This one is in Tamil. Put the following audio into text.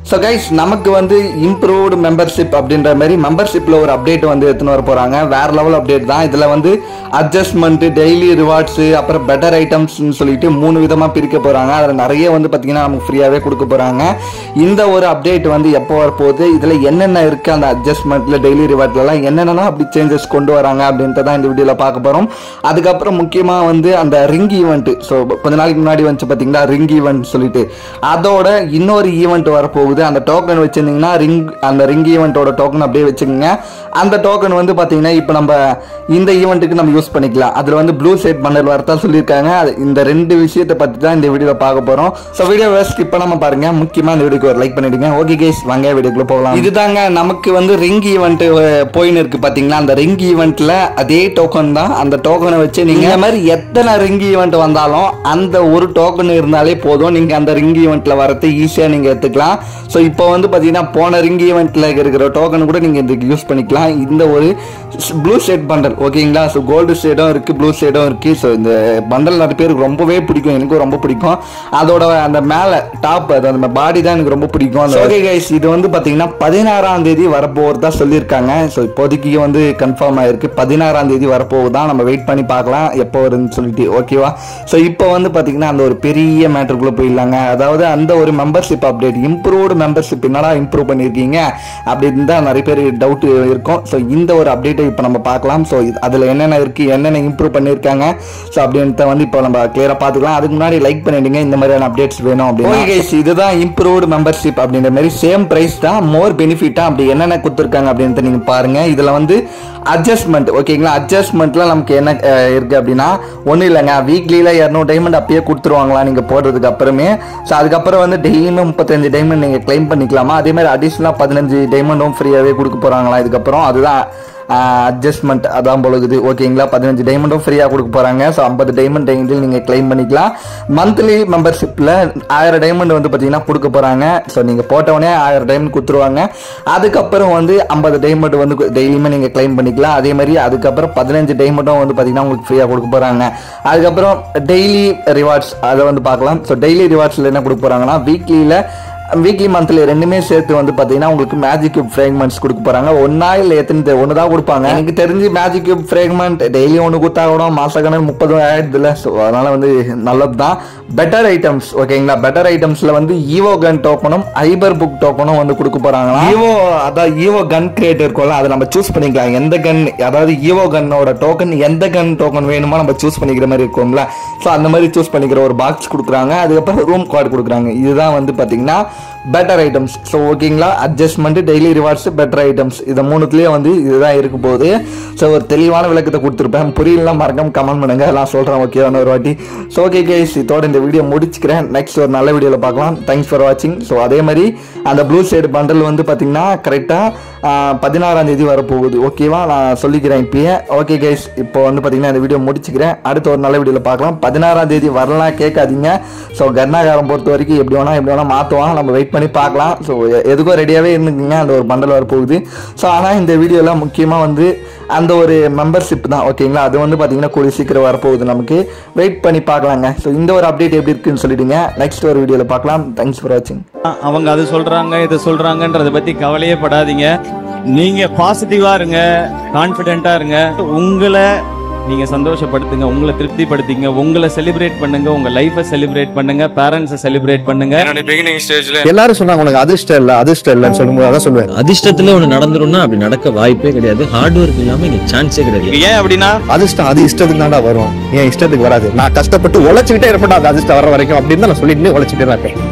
ஸோ கைஸ் நமக்கு வந்து இம்ப்ரூவ்டு மெம்பர்ஷிப் அப்படின்ற மாதிரி மெம்பர்ஷிப்பில் ஒரு அப்டேட் வந்து எடுத்துன்னு வர போகிறாங்க வேற லெவல் அப்டேட் தான் இதில் வந்து அட்ஜஸ்ட்மெண்ட்டு டெய்லி ரிவார்ட்ஸு அப்புறம் பெட்டர் ஐட்டம்ஸ்னு சொல்லிட்டு மூணு விதமாக பிரிக்க போகிறாங்க அதில் நிறைய வந்து பார்த்திங்கன்னா நமக்கு ஃப்ரீயாகவே கொடுக்க போகிறாங்க இந்த ஒரு அப்டேட் வந்து எப்போ வரப்போகுது இதில் என்னென்ன இருக்குது அந்த அட்ஜஸ்ட்மெண்ட்டில் டெய்லி ரிவார்ட்லலாம் என்னென்ன அப்படி சேஞ்சஸ் கொண்டு வராங்க அப்படின்ட்டு தான் இந்த வீடியோவில் பார்க்க போகிறோம் அதுக்கப்புறம் முக்கியமாக வந்து அந்த ரிங் ஈவெண்ட்டு ஸோ கொஞ்ச நாளைக்கு முன்னாடி வந்துச்சு பார்த்தீங்களா ரிங் ஈவெண்ட் சொல்லிட்டு அதோட இன்னொரு ஈவெண்ட் வரப்போகுது அந்த டோக்கன் வச்சிருந்தீங்கன்னா ரிங் அந்த ரிங் ஈவெண்ட்டோட டோக்கன் அப்படியே வச்சுக்கோங்க அந்த டோக்கன் வந்து பார்த்தீங்கன்னா இப்போ நம்ம இந்த ஈவெண்ட்டுக்கு நம்ம யூஸ் பண்ணிக்கலாம் அதில் வந்து ப்ளூ செட் பண்டல் வரதான் சொல்லியிருக்காங்க அது இந்த ரெண்டு விஷயத்தை பற்றி தான் இந்த வீடியோவில் பார்க்க போகிறோம் ஸோ வீடியோவை ஸ்கிப் பண்ணாமல் பாருங்க முக்கியமாக இந்த வீடியோக்கு ஒரு லைக் பண்ணிடுங்க ஓகே கேஸ் வாங்க வீடியோக்குள்ள போகலாம் இதுதாங்க நமக்கு வந்து ரிங் ஈவெண்ட் போயின்னு இருக்கு பார்த்தீங்களா அந்த ரிங் ஈவெண்ட்டில் அதே டோக்கன் தான் அந்த டோக்கனை வச்சு நீங்கள் இந்த மாதிரி எத்தனை ரிங் ஈவெண்ட் வந்தாலும் அந்த ஒரு டோக்கன் இருந்தாலே போதும் நீங்கள் அந்த ரிங் ஈவெண்ட்டில் வரது ஈஸியாக நீங்கள் எடுத்துக்கலாம் ஸோ இப்போ வந்து பார்த்தீங்கன்னா போன ரிங் ஈவெண்ட்டில் இருக்கிற டோக்கன் கூட நீங்கள் இதுக்கு யூஸ் பண்ணிக்கலாம் இந்த ஒரு ப்ளூ ஷேட் பண்டல் ஓகேங்களா ஸோ கோல்டு ஷேடும் இருக்குது ப்ளூ ஷேடும் இருக்குது ஸோ இந்த பண்டல் நிறைய பேருக்கு ரொம்பவே பிடிக்கும் எனக்கும் ரொம்ப பிடிக்கும் அதோட அந்த மேலே டாப் அது அந்த பாடி தான் எனக்கு ரொம்ப பிடிக்கும் ஓகே கைஸ் இது வந்து பார்த்தீங்கன்னா பதினாறாம் தேதி வரப்போகிறதா சொல்லியிருக்காங்க ஸோ இப்போதைக்கு வந்து கன்ஃபார்ம் ஆயிருக்கு பதினாறாம் தேதி வரப்போகுதான் நம்ம வெயிட் பண்ணி பார்க்கலாம் எப்போ வருதுன்னு சொல்லிட்டு ஓகேவா ஸோ இப்போ வந்து பார்த்தீங்கன்னா அந்த ஒரு பெரிய மேட்டருக்குள்ளே போயிடலாங்க அதாவது அந்த ஒரு மெம்பர்ஷிப் அப்டேட் இம்ப்ரூவ்டு மெம்பர்ஷிப் என்னடா இம்ப்ரூவ் பண்ணியிருக்கீங்க அப்படின்னு தான் நிறைய பேர் டவுட் இருக்கும் ஸோ இந்த ஒரு அப்டேட்டை இப்போ நம்ம பார்க்கலாம் ஸோ அதில் என்னென்ன இருக்குது என்னென்ன இம்ப்ரூவ் பண்ணியிருக்காங்க ஸோ அப்படின்றத வந்து இப்போ நம்ம கிளியராக பார்த்துக்கலாம் அதுக்கு முன்னாடி லைக் பண்ணிடுங்க இந்த மாதிரியான அப்டேட்ஸ் வேணும் அப்படின்னு guys, இதுதான் இம்ப்ரூவ்டு மெம்பர்ஷிப் அப்படின்ற மாதிரி சேம் ப்ரைஸ் தான் மோர் பெனிஃபிட்டாக அப்படி என்னென்ன கொடுத்துருக்காங்க அப்படின்றத நீங்கள் பாருங்கள் இதில் வந்து அட்ஜஸ்ட்மெண்ட் ஓகேங்களா அட்ஜஸ்ட்மெண்ட்டில் நமக்கு என்ன அஹ், இருக்கு அப்படின்னா ஒன்றும் இல்லைங்க வீக்லியில் இரநூறு டைமண்ட் அப்பயே கொடுத்துருவாங்களா நீங்கள் போடுறதுக்கு அப்புறமே ஸோ அதுக்கப்புறம் வந்து டெய்லியுமே முப்பத்தஞ்சு டைமண்ட் நீங்கள் க்ளைம் பண்ணிக்கலாமா அதே மாதிரி அடிஷ்னலாக பதினஞ்சு டைமண்டும் ஃப்ரீயாகவே கொடுக்க போகிறாங்களா இதுக்கப்புறம் அதுதான் அட்ஜஸ்ட்மெண்ட் அதான் பொழுது ஓகேங்களா பதினஞ்சு டைமண்டும் ஃப்ரீயாக கொடுக்க போகிறாங்க ஸோ ஐம்பது டைமண்ட் டெய்லி நீங்கள் க்ளைம் பண்ணிக்கலாம் மந்த்லி மெம்பர்ஷிப்பில் ஆயிரம் டைமண்ட் வந்து பார்த்தீங்கன்னா கொடுக்க போகிறாங்க ஸோ நீங்கள் போட்டவொடனே ஆயிரம் டைமண்ட் கொடுத்துருவாங்க அதுக்கப்புறம் வந்து ஐம்பது டைமண்ட் வந்து டெய்லியுமே நீங்கள் க்ளைம் பண்ணிக்கலாம் அதே மாதிரி அதுக்கப்புறம் பதினஞ்சு டைமண்டும் வந்து பார்த்தீங்கன்னா உங்களுக்கு ஃப்ரீயாக கொடுக்க போகிறாங்க அதுக்கப்புறம் டெய்லி ரிவார்ட்ஸ் அதை வந்து பார்க்கலாம் ஸோ டெய்லி ரிவார்ட்ஸில் என்ன கொடுக்க போகிறாங்கன்னா வீக்லியில் வீக்லி மந்த்லி ரெண்டுமே சேர்த்து வந்து பார்த்தீங்கன்னா உங்களுக்கு மேஜிக் கியூப் ஃப்ரேக்மெண்ட்ஸ் கொடுக்க போகிறாங்க ஒன்றா இல்லை எத்தனை ஒன்று தான் கொடுப்பாங்க எனக்கு தெரிஞ்சு மேஜிக் கியூப் ஃப்ரேக்மெண்ட் டெய்லி ஒன்று கொடுத்தா கூட மாசக்கணக்கு முப்பது ஆயிடுதுல ஸோ அதனால் வந்து நல்லது தான் பெட்டர் ஐட்டம்ஸ் ஓகேங்களா பெட்டர் ஐட்டம்ஸில் வந்து ஈவோ கன் டோக்கனும் ஐபர் புக் டோக்கனும் வந்து கொடுக்க போகிறாங்களா ஈவோ அதாவது ஈவோ கன் கிரியேட் இருக்கும்ல அதை நம்ம சூஸ் பண்ணிக்கலாம் எந்த கன் அதாவது ஈவோ கன்னோட டோக்கன் எந்த கன் டோக்கன் வேணுமோ நம்ம சூஸ் பண்ணிக்கிற மாதிரி இருக்கும்ல ஸோ அந்த மாதிரி சூஸ் பண்ணிக்கிற ஒரு பாக்ஸ் கொடுக்குறாங்க அதுக்கப்புறம் ரூம் கார்டு கொடுக்குறாங்க இதுதான் வந்து பார்த்தீங்கன்னா பெட்டர் ஐட்டம்ஸ் ஸோ ஓகேங்களா adjustment daily rewards better items இது மூணுத்துலேயே வந்து இதுதான் இருக்க போகுது ஸோ ஒரு தெளிவான விளக்கத்தை கொடுத்துருப்பேன் புரியலாம் மறக்காம கமெண்ட் பண்ணுங்க நான் சொல்கிறேன் ஓகேவான ஒரு வாட்டி ஸோ ஓகே கேஸ் இதோட இந்த வீடியோ முடிச்சுக்கிறேன் நெக்ஸ்ட் ஒரு நல்ல வீடியோவில் பார்க்கலாம் தேங்க்ஸ் ஃபார் வாட்சிங் ஸோ அதே மாதிரி அந்த ப்ளூ ஷேடு பண்டல் வந்து பார்த்தீங்கன்னா கரெக்டாக பதினாறாம் தேதி வரப்போகுது ஓகேவா நான் சொல்லிக்கிறேன் இப்பயே ஓகே கைஸ் இப்போ வந்து பார்த்தீங்கன்னா இந்த வீடியோ முடிச்சுக்கிறேன் அடுத்த ஒரு நல்ல வீடியோவில் பார்க்கலாம் பதினாறாம் தேதி வரலாம் கேட்காதீங்க ஸோ கர்நாகாரம் பொறுத்த வரைக்கும் எப்படி வேணா எப்படி வேணா மாற்றுவாங்க நம்ம வெயிட் பண்ணி பார்க்கலாம் ஸோ எதுக்கும் ரெடியாகவே இருந்துக்குங்க அந்த ஒரு பண்டல் வரப்போகுது ஸோ ஆனால் இந்த வீடியோவில் முக்கியமாக வந்து அந்த ஒரு மெம்பர்ஷிப் தான் ஓகேங்களா அது வந்து பார்த்தீங்கன்னா கூடிய சீக்கிரம் வரப்போகுது நமக்கு வெயிட் பண்ணி பார்க்கலாங்க ஸோ இந்த ஒரு அப்டேட் எப்படி இருக்குன்னு சொல்லிடுங்க நெக்ஸ்ட் ஒரு வீடியோவில் பார்க்கலாம் தேங்க்ஸ் ஃபார் வாட்சிங் அவங்க அது சொல்றாங்க இது சொல்றாங்கன்றத பத்தி கவலையே படாதீங்க நீங்க பாசிட்டிவா இருங்க கான்பிடென்ட்டா இருங்க உங்களை நீங்க சந்தோஷப்படுத்துங்க உங்களை திருப்திப்படுத்திங்க உங்களை செலிப்ரேட் பண்ணுங்க உங்க லைஃபை செலிப்ரேட் பண்ணுங்க பேரண்ட்ஸை செலிப்ரேட் பண்ணுங்க என்னோட பிகினிங் ஸ்டேஜ்ல எல்லாரும் சொன்னாங்க உனக்கு அதிர்ஷ்டம் இல்ல அதிர்ஷ்டம் இல்லைன்னு சொல்லும்போது அதான் சொல்லுவேன் அதிர்ஷ்டத்துல ஒண்ணு நடந்துரும்னா அப்படி நடக்க வாய்ப்பே கிடையாது ஹார்ட் ஒர்க் இல்லாம இங்க சான்ஸே கிடையாது ஏன் அப்படின்னா அதிர்ஷ்டம் அது இஷ்டத்துக்கு தான்டா வரும் என் இஷ்டத்துக்கு வராது நான் கஷ்டப்பட்டு உழைச்சிக்கிட்டே இருப்பேன் அது அதிர்ஷ்டம் வர வரைக்கும் அப்படின்னு தான் நான் சொல்லிட்டு உழைச்சிட்டே தான் இருப்பேன்